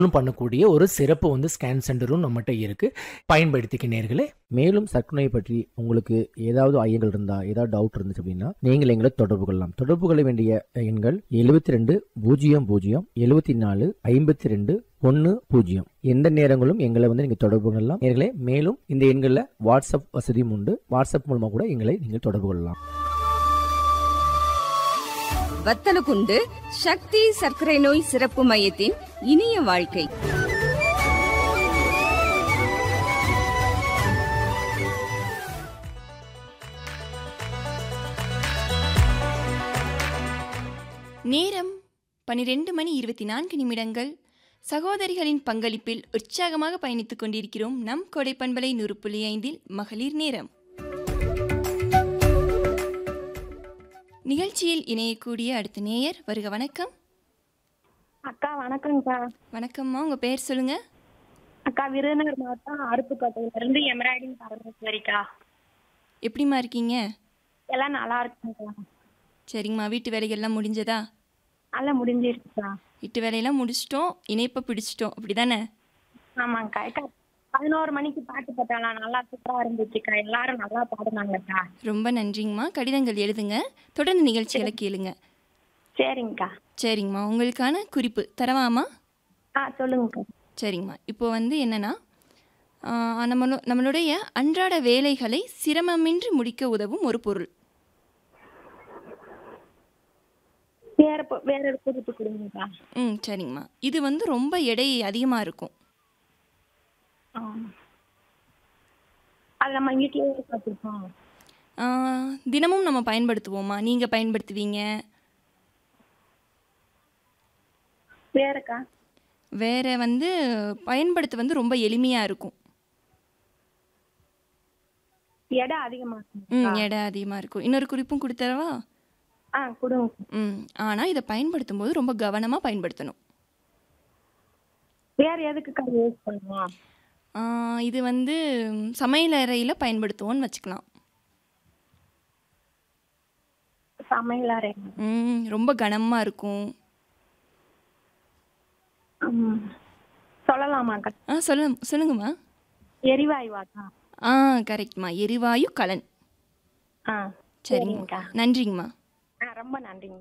பண்ணக்கூடிய ஒரு சிறப்பு வந்து ஸ்கேன் சென்டரும் நம்மகிட்ட இருக்கு பயன்படுத்திக்க நேர்களே மேலும் சர்க்கரை பற்றி உங்களுக்கு ஏதாவது ஐயங்கள் இருந்தா ஏதாவது டவுட் இருந்துச்சு அப்படின்னா நீங்கள் எங்களை தொடர்பு கொள்ளலாம் தொடர்பு கொள்ள வேண்டிய எண்கள் எழுபத்தி ரெண்டு பூஜ்ஜியம் பூஜ்ஜியம் எழுபத்தி நாலு ஐம்பத்தி ரெண்டு ஒன்று பூஜ்ஜியம் எந்த நேரங்களும் எங்களை வந்து நீங்கள் தொடர்பு கொள்ளலாம் நேர்களே மேலும் இந்த எண்களில் வாட்ஸ்அப் வசதியும் உண்டு வாட்ஸ்அப் மூலமாக கூட எங்களை நீங்கள் தொடர்பு கொள்ளலாம் வத்தலகுண்டு சக்தி சர்க்கரை நோய் சிறப்பு மையத்தின் இனிய வாழ்க்கை நேரம் பனிரெண்டு மணி இருபத்தி நான்கு நிமிடங்கள் சகோதரிகளின் பங்களிப்பில் உற்சாகமாக பயணித்துக் கொண்டிருக்கிறோம் நம் கொடை பண்பலை நூறு புள்ளி ஐந்தில் மகளிர் நேரம் நிகழ்ச்சியில் இணையக்கூடிய அடுத்த நேயர் வருக வணக்கம் அக்கா வணக்கங்கக்கா வணக்கம்மா உங்க பெயர் சொல்லுங்க அக்கா விருதுநகர் மாவட்டம் அருப்புக்கோட்டையில இருந்து எம்ராய்டிங் பரமேஸ்வரிக்கா எப்படிம்மா இருக்கீங்க எல்லாம் நல்லா இருக்குங்கக்கா சரிங்கம்மா வீட்டு வேலைகள்லாம் முடிஞ்சதா நல்லா முடிஞ்சிருக்குக்கா வீட்டு வேலையெல்லாம் முடிச்சிட்டோம் இணைப்பை பிடிச்சிட்டோம் அப்படிதானே ஆமாங்கக்கா அக்கா பதினோரு மணிக்கு பாட்டு போட்டாலாம் நல்லா சூப்பரா இருந்துச்சுக்கா எல்லாரும் நல்லா பாடுனாங்கக்கா ரொம்ப நன்றிங்கம்மா கடிதங்கள் எழுதுங்க தொடர்ந்து நிகழ்ச்சிகளை கேளுங்க சரிங்கக்கா சரிங்கம்மா உங்களுக்கான குறிப்பு தரவாமா ஆ சொல்லுங்கக்கா சரிங்கம்மா இப்போ வந்து என்னென்னா நம்மளோ நம்மளுடைய அன்றாட வேலைகளை சிரமமின்றி முடிக்க உதவும் ஒரு பொருள் வேற பொ- வேற ஒரு குறிப்பு கொடுங்கக்கா ம் சரிங்கம்மா இது வந்து ரொம்ப எடை அதிகமாக இருக்கும் ஆ. அது நம்ம வீட்லயே பார்த்துருக்கோம் ஆ, தினமும் நம்ம பயன்படுத்துவோமா நீங்கள் பயன்படுத்துவீங்க வேறக்கா வேற வந்து பயன்படுத்த வந்து ரொம்ப எளிமையாக இருக்கும் எடை அதிகமா ம் இருக்குங்கக்கா. எடை அதிகமாக இருக்கும் இன்னொரு குறிப்பும் கொடுத்தரவா ஆ கொடுங்க ம் ஆனால் இதை பயன்படுத்தும் போது ரொம்ப கவனமாக பயன்படுத்தணும் வேற எதுக்குக்கா யூஸ் பண்ணுவோம் ஆ, இது வந்து சமையலறையில் பயன்படுத்துவோன்னு வச்சுக்கலாம் சமையல் அறை ம் ரொம்ப கனமாக இருக்கும் ம். சொல்லலாமாக்கா ஆ சொல்ல சொல்லுங்கம்மா எரிவாயுவாக்கா ஆ கரெக்ட்மா எரிவாயு கலன் ஆ சரிங்கம்மா சரிங்கக்கா நன்றிங்கம்மா ஆ ரொம்ப நன்றிங்க